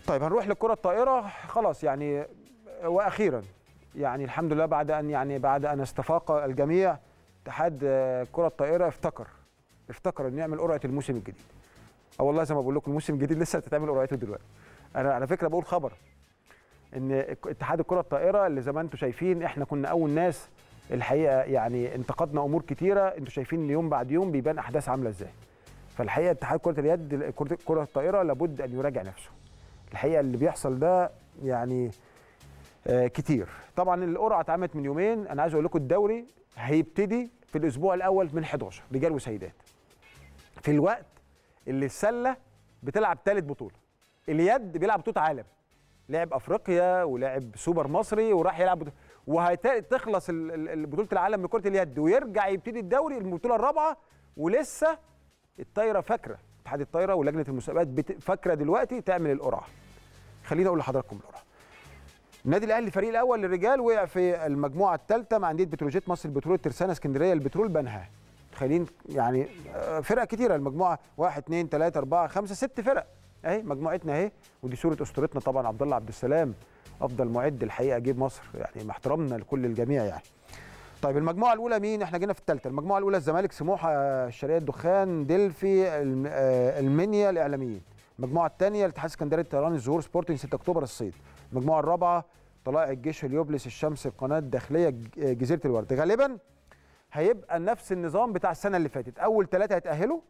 طيب هنروح للكره الطائره خلاص يعني واخيرا يعني الحمد لله بعد ان يعني بعد ان استفاق الجميع اتحاد آه، كره الطائره افتكر افتكر انه يعمل قرعه الموسم الجديد اه والله زي ما بقول لكم الموسم الجديد لسه هتتعمل قرعته دلوقتي انا على فكره بقول خبر ان اتحاد الكره الطائره اللي زي ما انتم شايفين احنا كنا اول ناس الحقيقه يعني انتقدنا امور كتيره انتم شايفين ان يوم بعد يوم بيبان احداث عامله ازاي فالحقيقه اتحاد كره اليد كره كرة الطائره لابد ان يراجع نفسه الحقيقه اللي بيحصل ده يعني آه كتير طبعا القرعه اتعملت من يومين انا عايز اقول لكم الدوري هيبتدي في الاسبوع الاول من 11 رجال وسيدات في الوقت اللي السله بتلعب ثالث بطوله اليد بيلعب بطوله عالم لعب افريقيا ولعب سوبر مصري وراح يلعب بطولة وهتخلص بطوله العالم لكره اليد ويرجع يبتدي الدوري البطوله الرابعه ولسه الطايره فاكره اتحاد الطايره ولجنه المسابقات بت- فاكره دلوقتي تعمل القرعه خليني اقول لحضراتكم القرعه النادي الاهلي الفريق الاول للرجال وقع في المجموعه الثالثه مع انديه بتروجيت مصر البترول الترسانه اسكندريه البترول بنها خلين يعني آه، فرق كتيره المجموعه 1 2 3 4 5 6 فرق اهي مجموعتنا اهي ودي صوره اسطورتنا طبعا عبد الله عبد السلام افضل معد الحقيقه جه مصر يعني مع احترامنا لكل الجميع يعني طيب المجموعه الاولى مين احنا جينا في الثالثه المجموعه الاولى الزمالك سموحه آه، الشرقيه الدخان دلفي الم- آه، المنيا الاعلاميين المجموعه الثانيه الاتحاد السكندري الطيران الزهور سبورتنج 6 اكتوبر الصيد المجموعه الرابعه طلائع الجيش اليوبلس الشمس القناه الداخليه ج- آه، جزيره الورد غالبا هيبقى نفس النظام بتاع السنه اللي فاتت اول ثلاثه هيتاهلوا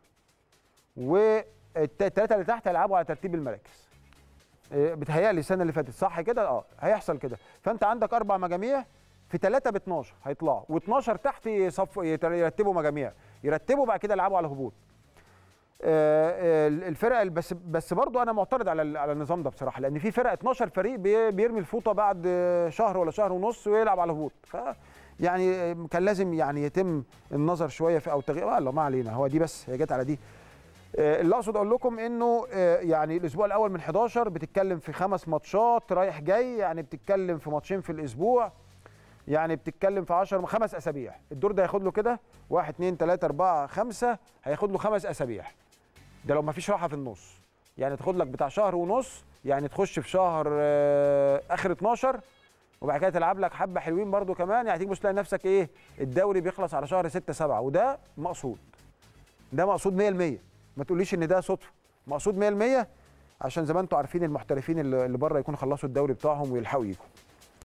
والثلاثه اللي تحت هيلعبوا على ترتيب المراكز إيه، بتهيألي السنه اللي فاتت صح كده اه هيحصل كده فانت عندك اربع مجاميع في ثلاثه ب 12 هيطلعوا و12 تحت يصف يتر- يرتبوا مجاميع يرتبوا بعد كده يلعبوا على هبوط آه، آه، الفرق ال- بس بس برضو انا معترض على ال- على النظام ده بصراحه لان في فرق 12 فريق بي- بيرمي الفوطه بعد آه، شهر ولا شهر ونص ويلعب على هبوط ف يعني آه، كان لازم يعني يتم النظر شويه في او تغيير والله ما علينا هو دي بس هي جت على دي آه، اللي اقصد اقول لكم انه آه، يعني الاسبوع الاول من 11 بتتكلم في خمس ماتشات رايح جاي يعني بتتكلم في ماتشين في الاسبوع يعني بتتكلم في 10 خمس اسابيع الدور ده هياخد له كده 1 2 3 4 5 هياخد له خمس اسابيع ده لو ما فيش راحه في النص يعني تاخد لك بتاع شهر ونص يعني تخش في شهر آه، اخر 12 وبعد كده تلعب لك حبه حلوين برضو كمان يعني تيجي بص تلاقي نفسك ايه الدوري بيخلص على شهر 6 7 وده مقصود ده مقصود 100% ما تقوليش ان ده صدفه مقصود 100% عشان زي ما انتم عارفين المحترفين اللي اللي بره يكونوا خلصوا الدوري بتاعهم ويلحقوا يجوا